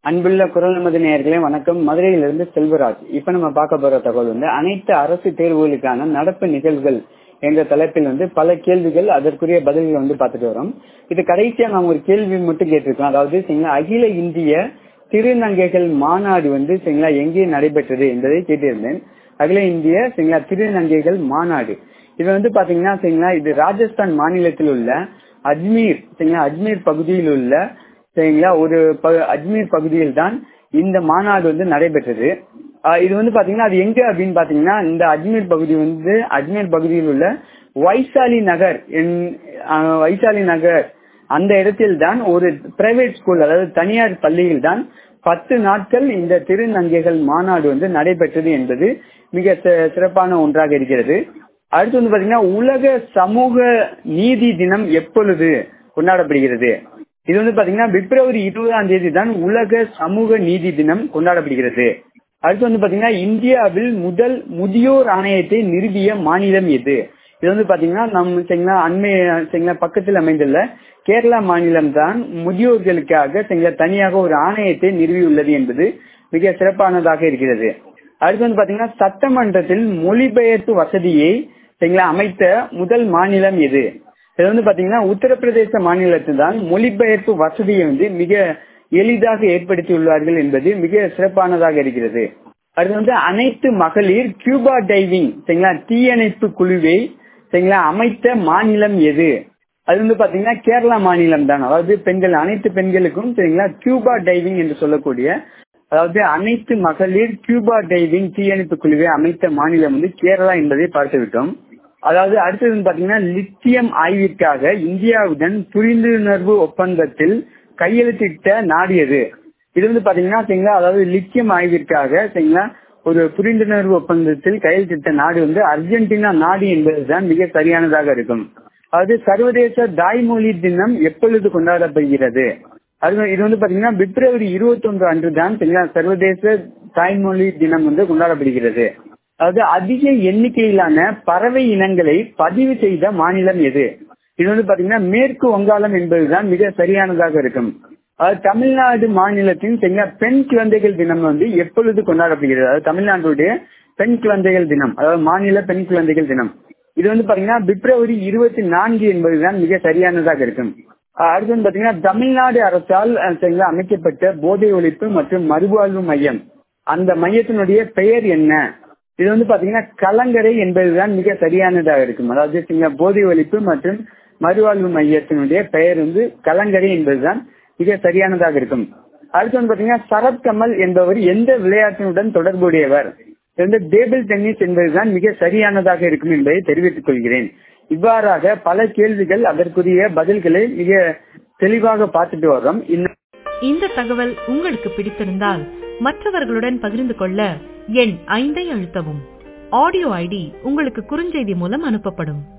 அன்புள்ள குரல் நமது நேயர்களே வணக்கம் மதுரையிலிருந்து செல்வராஜ் இப்ப நம்ம பார்க்க போற தகவல் வந்து அனைத்து அரசு தேர்வுகளுக்கான நடப்பு நிகழ்வுகள் என்ற தலைப்பில் வந்து பல கேள்விகள் அதற்குரிய பதில்களை வந்து பார்த்துட்டு வரோம் இது கடைசியா நான் ஒரு கேள்வி மட்டும் கேட்டிருக்கோம் அதாவது சரிங்களா அகில இந்திய திருநங்கைகள் மாநாடு வந்து சரிங்களா எங்கே நடைபெற்றது என்பதை கேட்டிருந்தேன் அகில இந்திய சரிங்களா திருநங்கைகள் மாநாடு இது வந்து பாத்தீங்கன்னா சரிங்களா இது ராஜஸ்தான் மாநிலத்தில் உள்ள அஜ்மீர் சரிங்களா அஜ்மீர் பகுதியில் உள்ள சரிங்களா ஒரு அஜ்மீர் பகுதியில் தான் இந்த மாநாடு வந்து நடைபெற்றது இது வந்து பாத்தீங்கன்னா அது எங்க அப்படின்னு பாத்தீங்கன்னா இந்த அஜ்மீர் பகுதி வந்து அஜ்மீர் பகுதியில் உள்ள வைசாலி நகர் வைசாலி நகர் அந்த இடத்தில் தான் ஒரு பிரைவேட் ஸ்கூல் அதாவது தனியார் பள்ளியில் தான் பத்து நாட்கள் இந்த திருநங்கைகள் மாநாடு வந்து நடைபெற்றது என்பது மிக சிறப்பான ஒன்றாக இருக்கிறது அடுத்து வந்து பாத்தீங்கன்னா உலக சமூக நீதி தினம் எப்பொழுது கொண்டாடப்படுகிறது இது வந்து பாத்தீங்கன்னா பிப்ரவரி இருபதாம் தேதி தான் உலக சமூக நீதி தினம் கொண்டாடப்படுகிறது அடுத்து வந்து பாத்தீங்கன்னா இந்தியாவில் முதல் முதியோர் ஆணையத்தை நிறுவிய மாநிலம் எது இது வந்து பாத்தீங்கன்னா நம்ம சரிங்களா அண்மை சரிங்களா பக்கத்தில் அமைந்துள்ள கேரளா மாநிலம் தான் முதியோர்களுக்காக சரிங்களா தனியாக ஒரு ஆணையத்தை நிறுவியுள்ளது என்பது மிக சிறப்பானதாக இருக்கிறது அடுத்து வந்து பாத்தீங்கன்னா சட்டமன்றத்தில் மொழிபெயர்ப்பு வசதியை சரிங்களா அமைத்த முதல் மாநிலம் எது இது வந்து பாத்தீங்கன்னா உத்தரப்பிரதேச மாநிலத்தில் தான் மொழிபெயர்ப்பு வசதியை வந்து மிக எளிதாக ஏற்படுத்தியுள்ளார்கள் என்பது மிக சிறப்பானதாக இருக்கிறது அடுத்து வந்து அனைத்து மகளிர் கியூபா டைவிங் சரிங்களா தீயணைப்பு குழுவை சரிங்களா அமைத்த மாநிலம் எது அது வந்து பாத்தீங்கன்னா கேரளா மாநிலம் தான் அதாவது பெண்கள் அனைத்து பெண்களுக்கும் சரிங்களா கியூபா டைவிங் என்று சொல்லக்கூடிய அதாவது அனைத்து மகளிர் கியூபா டைவிங் தீயணைப்பு குழுவை அமைத்த மாநிலம் வந்து கேரளா என்பதை பார்த்து விட்டோம் அதாவது அடுத்தது பாத்தீங்கன்னா லித்தியம் ஆய்விற்காக இந்தியாவுடன் புரிந்துணர்வு ஒப்பந்தத்தில் கையெழுத்திட்ட நாடு எது இது வந்து பாத்தீங்கன்னா சரிங்களா அதாவது லித்தியம் ஆய்விற்காக சரிங்களா ஒரு புரிந்துணர்வு ஒப்பந்தத்தில் கையெழுத்திட்ட நாடு வந்து அர்ஜென்டினா நாடு என்பதுதான் மிக சரியானதாக இருக்கும் அதாவது சர்வதேச தாய்மொழி தினம் எப்பொழுது கொண்டாடப்படுகிறது அது இது வந்து பாத்தீங்கன்னா பிப்ரவரி இருபத்தி ஒன்று அன்று தான் சரிங்களா சர்வதேச தாய்மொழி தினம் வந்து கொண்டாடப்படுகிறது அதாவது அதிக எண்ணிக்கையிலான பறவை இனங்களை பதிவு செய்த மாநிலம் எது இது வந்து பாத்தீங்கன்னா மேற்கு வங்காளம் என்பதுதான் மிக சரியானதாக இருக்கும் அதாவது தமிழ்நாடு மாநிலத்தின் பெண் குழந்தைகள் தினம் வந்து எப்பொழுது கொண்டாடப்படுகிறது அதாவது தமிழ்நாட்டுடைய பெண் குழந்தைகள் தினம் அதாவது மாநில பெண் குழந்தைகள் தினம் இது வந்து பாத்தீங்கன்னா பிப்ரவரி இருபத்தி நான்கு என்பதுதான் மிக சரியானதாக இருக்கும் அடுத்து வந்து பாத்தீங்கன்னா தமிழ்நாடு அரசால் அமைக்கப்பட்ட போதை ஒழிப்பு மற்றும் மறுவாழ்வு மையம் அந்த மையத்தினுடைய பெயர் என்ன இது வந்து பாத்தீங்கன்னா கலங்கரை என்பதுதான் மிக சரியானதாக இருக்கும் அதாவது போதை ஒழிப்பு மற்றும் மறுவாழ்வு மையத்தினுடைய பெயர் வந்து கலங்கரை என்பதுதான் மிக சரியானதாக இருக்கும் அடுத்து வந்து பாத்தீங்கன்னா சரத் கமல் என்பவர் எந்த விளையாட்டினுடன் தொடர்புடையவர் வந்து டேபிள் டென்னிஸ் என்பதுதான் மிக சரியானதாக இருக்கும் என்பதை தெரிவித்துக் கொள்கிறேன் இவ்வாறாக பல கேள்விகள் அதற்குரிய பதில்களை மிக தெளிவாக பார்த்துட்டு வர்றோம் இந்த தகவல் உங்களுக்கு பிடித்திருந்தால் மற்றவர்களுடன் பகிர்ந்து கொள்ள எண் ஐந்தை அழுத்தவும் ஆடியோ ஐடி உங்களுக்கு குறுஞ்செய்தி மூலம் அனுப்பப்படும்